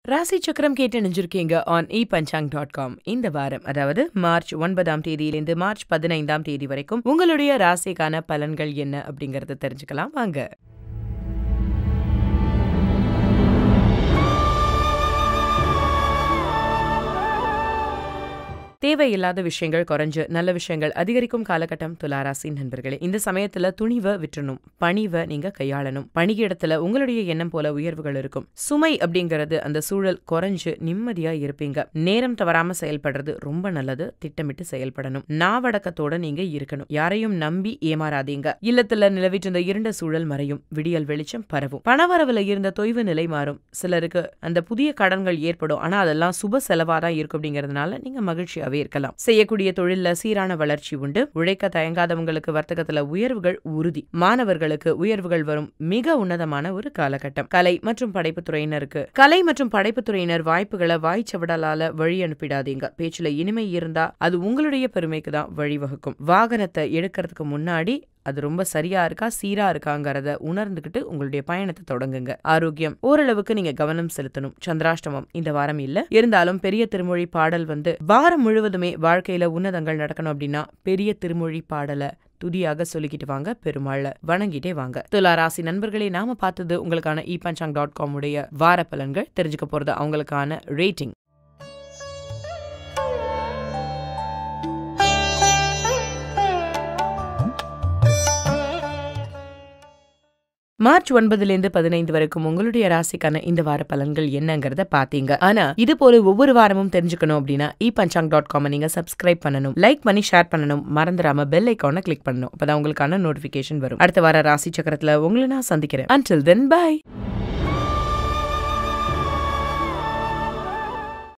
ராசி சக்கரம் கேட்டு நினைஞ்சிருக்கீங்க on E Panchang dot com இந்த வாரம் அதாவது மார்ச் ஒன்பதாம் தேதியிலிருந்து மார்ச் பதினைந்தாம் தேதி வரைக்கும் உங்களுடைய ராசிக்கான பலன்கள் என்ன அப்படிங்கறத தெரிஞ்சுக்கலாம் வாங்க தேவையில்லாத விஷயங்கள் குறைஞ்சு நல்ல விஷயங்கள் அதிகரிக்கும் காலகட்டம் துளாராசி நண்பர்களே இந்த சமயத்துல துணிவை விற்றணும் பணிவை நீங்க கையாளணும் பணியிடத்துல உங்களுடைய எண்ணம் போல உயர்வுகள் இருக்கும் சுமை அப்படிங்கிறது அந்த சூழல் குறைஞ்சு நிம்மதியா இருப்பீங்க நேரம் தவறாம செயல்படுறது ரொம்ப நல்லது திட்டமிட்டு செயல்படணும் நாவடக்கத்தோட நீங்க இருக்கணும் யாரையும் நம்பி ஏமாறாதீங்க இல்லத்துல நிலவிட்டு இருந்த இருண்ட சூழல் மறையும் விடியல் வெளிச்சம் பரவும் பணவரவுல இருந்த தொய்வு நிலை மாறும் சிலருக்கு அந்த புதிய கடன்கள் ஏற்படும் ஆனா அதெல்லாம் சுப செலவாதான் இருக்கும் அப்படிங்கறதுனால நீங்க மகிழ்ச்சியாவே இருக்கலாம் செய்யக்கூடிய தொழில்ல சீரான வளர்ச்சி உண்டு உழைக்க தயங்காதவங்களுக்கு வர்த்தகத்துல உயர்வுகள் உறுதி மாணவர்களுக்கு உயர்வுகள் வரும் மிக உன்னதமான ஒரு காலகட்டம் கலை மற்றும் படைப்புத் துறையினருக்கு கலை மற்றும் படைப்புத் துறையினர் வாய்ப்புகளை வாய்ச்சவடலால வழி அனுப்பிடாதீங்க பேச்சுல இனிமை இருந்தா அது உங்களுடைய பெருமைக்கு தான் வழிவகுக்கும் வாகனத்தை எடுக்கிறதுக்கு முன்னாடி அது ரொம்ப சரியா இருக்கா சீரா இருக்காங்கிறத உணர்ந்துகிட்டு உங்களுடைய பயணத்தை தொடங்குங்க ஆரோக்கியம் ஓரளவுக்கு நீங்க கவனம் செலுத்தணும் சந்திராஷ்டமம் இந்த வாரம் இல்ல இருந்தாலும் பெரிய திருமொழி பாடல் வந்து வாரம் முழுவதுமே வாழ்க்கையில உன்னதங்கள் நடக்கணும் அப்படின்னா பெரிய திருமொழி பாடலை துதியாக சொல்லிக்கிட்டு வாங்க பெருமாள வணங்கிட்டே வாங்க துலா ராசி நண்பர்களே நாம பார்த்தது உங்களுக்கான இ பஞ்சாங் டாட் காம் உடைய வார பலன்கள் தெரிஞ்சுக்க போறது அவங்களுக்கான ரேட்டிங் மார்ச் ஒன்பதுலேருந்து பதினைந்து வரைக்கும் உங்களுடைய ராசிக்கான இந்த வார பலன்கள் என்னங்கிறத பாத்தீங்க ஆனா இது போல ஒவ்வொரு வாரமும் தெரிஞ்சுக்கணும் அப்படின்னா இ பஞ்சாங் டாட் காம் நீங்க சப்ஸ்கிரைப் பண்ணணும் லைக் பண்ணி ஷேர் பண்ணணும் மறந்துடாம பெல் ஐக்கான கிளிக் பண்ணணும் அப்பதான் உங்களுக்கான நோட்டிபிகேஷன் வரும் அடுத்த வார ராசி சக்கரத்துல உங்களை நான் சந்திக்கிறேன் அன்டில் தென் பை